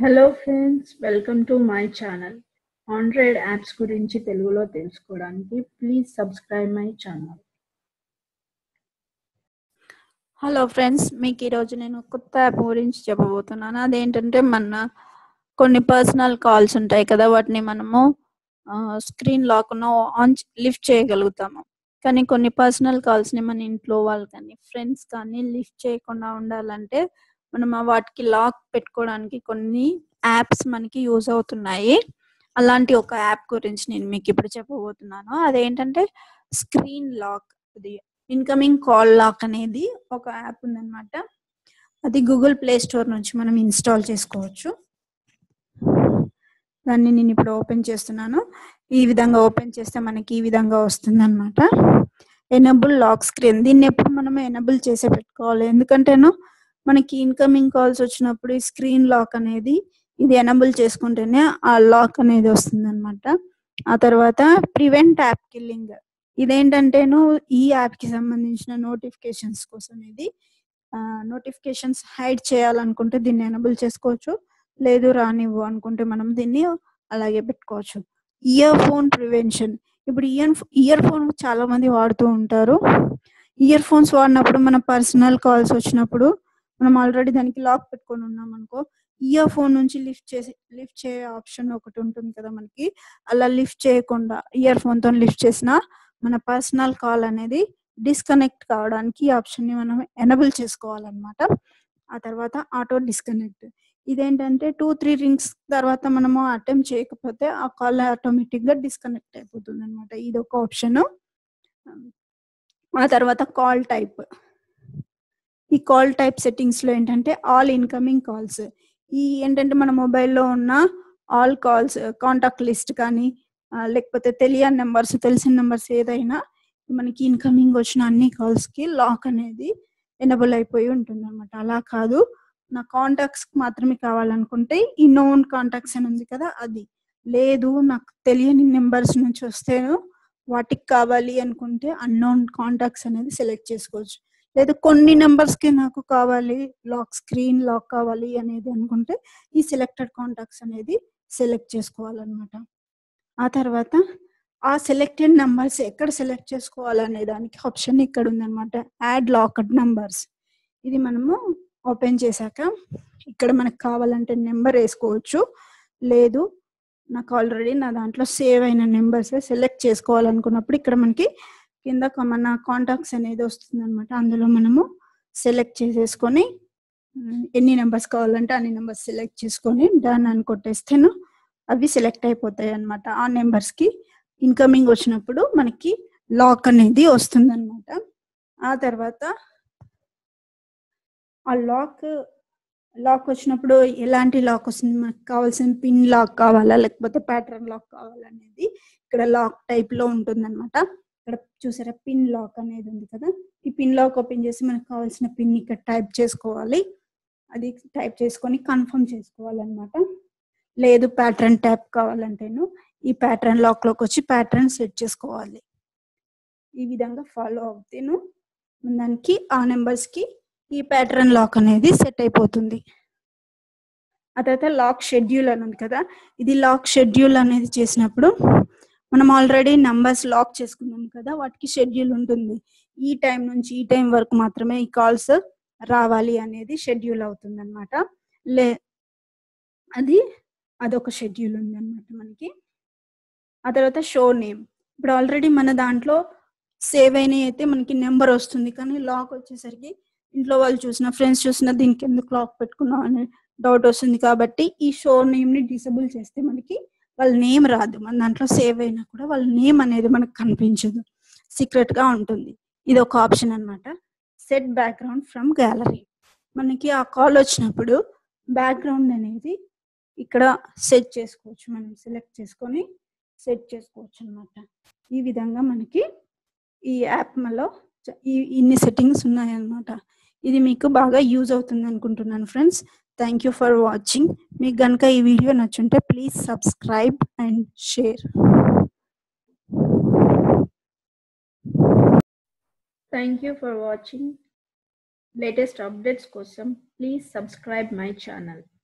hello friends welcome to my channel Android apps గురించి తెలుగులో తెలుసుకోవడానికి please subscribe my channel hello friends మీకు ఈరోజు నేను కొత్త యాప్ గురించి చెప్పబోతున్నాను అదేంటంటే మన కొన్ని పర్సనల్ కాల్స్ ఉంటాయి కదా వాటిని మనము స్క్రీన్ లాక్ను ఆన్ లిఫ్ట్ చేయగలుగుతాము కానీ కొన్ని పర్సనల్ కాల్స్ని మన ఇంట్లో వాళ్ళు కానీ ఫ్రెండ్స్ కానీ లిఫ్ట్ చేయకుండా ఉండాలంటే మనం ఆ వాటికి లాక్ పెట్టుకోవడానికి కొన్ని యాప్స్ మనకి యూజ్ అవుతున్నాయి అలాంటి ఒక యాప్ గురించి నేను మీకు ఇప్పుడు చెప్పబోతున్నాను అదేంటంటే స్క్రీన్ లాక్ అది ఇన్కమింగ్ కాల్ లాక్ అనేది ఒక యాప్ ఉందన్నమాట అది గూగుల్ ప్లే స్టోర్ నుంచి మనం ఇన్స్టాల్ చేసుకోవచ్చు దాన్ని నేను ఇప్పుడు ఓపెన్ చేస్తున్నాను ఈ విధంగా ఓపెన్ చేస్తే మనకి ఈ విధంగా వస్తుంది అనమాట ఎనబుల్ లాక్ స్క్రీన్ దీన్ని ఎప్పుడు మనం ఎనబుల్ చేసే పెట్టుకోవాలి ఎందుకంటేను మనకి ఇన్కమింగ్ కాల్స్ వచ్చినప్పుడు ఈ స్క్రీన్ లాక్ అనేది ఇది ఎనబుల్ చేసుకుంటేనే ఆ లాక్ అనేది వస్తుంది అనమాట ఆ తర్వాత ప్రివెంట్ యాప్ కిల్లింగ్ ఇదేంటంటేను ఈ యాప్ కి సంబంధించిన నోటిఫికేషన్స్ కోసం ఇది నోటిఫికేషన్స్ హైడ్ చేయాలనుకుంటే దీన్ని ఎనబుల్ చేసుకోవచ్చు లేదు రానివ్వు అనుకుంటే మనం దీన్ని అలాగే పెట్టుకోవచ్చు ఇయర్ ఫోన్ ప్రివెన్షన్ ఇప్పుడు ఇయర్ ఇయర్ ఫోన్ చాలా మంది వాడుతూ ఉంటారు ఇయర్ ఫోన్స్ వాడినప్పుడు మన పర్సనల్ కాల్స్ వచ్చినప్పుడు మనం ఆల్రెడీ దానికి లాక్ పెట్టుకొని ఉన్నాం అనుకో ఇయర్ ఫోన్ నుంచి లిఫ్ట్ చేసి లిఫ్ట్ చేయ ఆప్షన్ ఒకటి ఉంటుంది కదా మనకి అలా లిఫ్ట్ చేయకుండా ఇయర్ ఫోన్ తో లిఫ్ట్ చేసినా మన పర్సనల్ కాల్ అనేది డిస్కనెక్ట్ కావడానికి ఈ ఆప్షన్ ని మనం ఎనబుల్ చేసుకోవాలన్నమాట ఆ తర్వాత ఆటో డిస్కనెక్ట్ ఇదేంటంటే టూ త్రీ రింగ్స్ తర్వాత మనము అటెంప్ట్ చేయకపోతే ఆ కాల్ ఆటోమేటిక్ గా డిస్కనెక్ట్ అయిపోతుంది అనమాట ఇది ఒక ఆప్షన్ ఆ తర్వాత కాల్ టైప్ ఈ కాల్ టైప్ సెట్టింగ్స్ లో ఏంటంటే ఆల్ ఇన్కమింగ్ కాల్స్ ఈ ఏంటంటే మన మొబైల్లో ఉన్న ఆల్ కాల్స్ కాంటాక్ట్ లిస్ట్ కానీ లేకపోతే తెలియని నెంబర్స్ తెలిసిన నెంబర్స్ ఏదైనా మనకి ఇన్కమింగ్ వచ్చిన అన్ని కాల్స్ కి లాక్ అనేది ఎనబుల్ అయిపోయి ఉంటుంది అనమాట అలా కాదు నా కాంటాక్ట్స్ మాత్రమే కావాలనుకుంటే ఈ నోన్ కాంటాక్ట్స్ అని ఉంది కదా అది లేదు నాకు తెలియని నెంబర్స్ నుంచి వస్తేను వాటికి కావాలి అనుకుంటే అన్నోన్ కాంటాక్ట్స్ అనేది సెలెక్ట్ చేసుకోవచ్చు లేదు కొన్ని నెంబర్స్ కి నాకు కావాలి లాక్ స్క్రీన్ లాక్ కావాలి అనేది అనుకుంటే ఈ సెలెక్టెడ్ కాంటాక్ట్స్ అనేది సెలెక్ట్ చేసుకోవాలన్నమాట ఆ తర్వాత ఆ సెలెక్టెడ్ నంబర్స్ ఎక్కడ సెలెక్ట్ చేసుకోవాలనే దానికి ఆప్షన్ ఇక్కడ ఉందన్నమాట యాడ్ లాక్డ్ నంబర్స్ ఇది మనము ఓపెన్ చేశాక ఇక్కడ మనకు కావాలంటే నెంబర్ వేసుకోవచ్చు లేదు నాకు ఆల్రెడీ నా దాంట్లో సేవ్ అయిన నెంబర్స్ సెలెక్ట్ చేసుకోవాలనుకున్నప్పుడు ఇక్కడ మనకి కింద మన కాంటాక్ట్స్ అనేది వస్తుంది అనమాట అందులో మనము సెలెక్ట్ చేసేసుకొని ఎన్ని నెంబర్స్ కావాలంటే అన్ని నెంబర్స్ సెలెక్ట్ చేసుకొని డన్ అని కొట్టేస్తేను అవి సెలెక్ట్ అయిపోతాయి అనమాట ఆ నెంబర్స్ కి ఇన్కమింగ్ వచ్చినప్పుడు మనకి లాక్ అనేది వస్తుంది అనమాట ఆ తర్వాత ఆ లాక్ లాక్ వచ్చినప్పుడు ఎలాంటి లాక్ వస్తుంది మనకు కావాల్సిన పిన్ లాక్ కావాలా లేకపోతే ప్యాటర్న్ లాక్ కావాలనేది ఇక్కడ లాక్ టైప్ లో ఉంటుంది అనమాట ఇక్కడ చూసారా పిన్ లాక్ అనేది ఉంది కదా ఈ పిన్ లాక్ ఓపెన్ చేసి మనకు కావాల్సిన పిన్ ఇక్కడ టైప్ చేసుకోవాలి అది టైప్ చేసుకొని కన్ఫర్మ్ చేసుకోవాలన్నమాట లేదు ప్యాటర్న్ ట్యాప్ కావాలంటేను ఈ ప్యాటర్న్ లాక్ లోకి వచ్చి ప్యాటర్న్ సెట్ చేసుకోవాలి ఈ విధంగా ఫాలో అవుతేను దానికి ఆ నెంబర్స్ కి ఈ ప్యాటర్న్ లాక్ అనేది సెట్ అయిపోతుంది ఆ తర్వాత లాక్ షెడ్యూల్ అని ఉంది కదా ఇది లాక్ షెడ్యూల్ అనేది చేసినప్పుడు మనం ఆల్రెడీ నంబర్స్ లాక్ చేసుకున్నాం కదా వాటికి షెడ్యూల్ ఉంటుంది ఈ టైం నుంచి ఈ టైం వరకు మాత్రమే ఈ కాల్స్ రావాలి అనేది షెడ్యూల్ అవుతుంది అనమాట లే అది అదొక షెడ్యూల్ ఉంది అనమాట మనకి ఆ తర్వాత షో నేమ్ ఇప్పుడు ఆల్రెడీ మన దాంట్లో సేవ్ అయినవి అయితే మనకి నెంబర్ వస్తుంది కానీ లాక్ వచ్చేసరికి ఇంట్లో వాళ్ళు చూసిన ఫ్రెండ్స్ చూసిన దీనికి ఎందుకు లాక్ పెట్టుకున్నాం అనే డౌట్ వస్తుంది కాబట్టి ఈ షో నేమ్ ని డిసేబుల్ చేస్తే మనకి వాళ్ళ నేమ్ రాదు మన దాంట్లో సేవ్ అయినా కూడా వాళ్ళ నేమ్ అనేది మనకు కనిపించదు సీక్రెట్ గా ఉంటుంది ఇది ఒక ఆప్షన్ అనమాట సెట్ బ్యాక్గ్రౌండ్ ఫ్రమ్ గ్యాలరీ మనకి ఆ కాల్ వచ్చినప్పుడు బ్యాక్గ్రౌండ్ అనేది ఇక్కడ సెట్ చేసుకోవచ్చు మనం సెలెక్ట్ చేసుకొని సెట్ చేసుకోవచ్చు అనమాట ఈ విధంగా మనకి ఈ యాప్ లో ఈ ఇన్ని సెట్టింగ్స్ ఉన్నాయన్నమాట ఇది మీకు బాగా యూజ్ అవుతుంది అనుకుంటున్నాను friends thank you for watching మీకు కనుక ఈ వీడియో నచ్చుంటే please subscribe and share thank you for watching latest updates కోసం ప్లీజ్ సబ్స్క్రైబ్ మై ఛానల్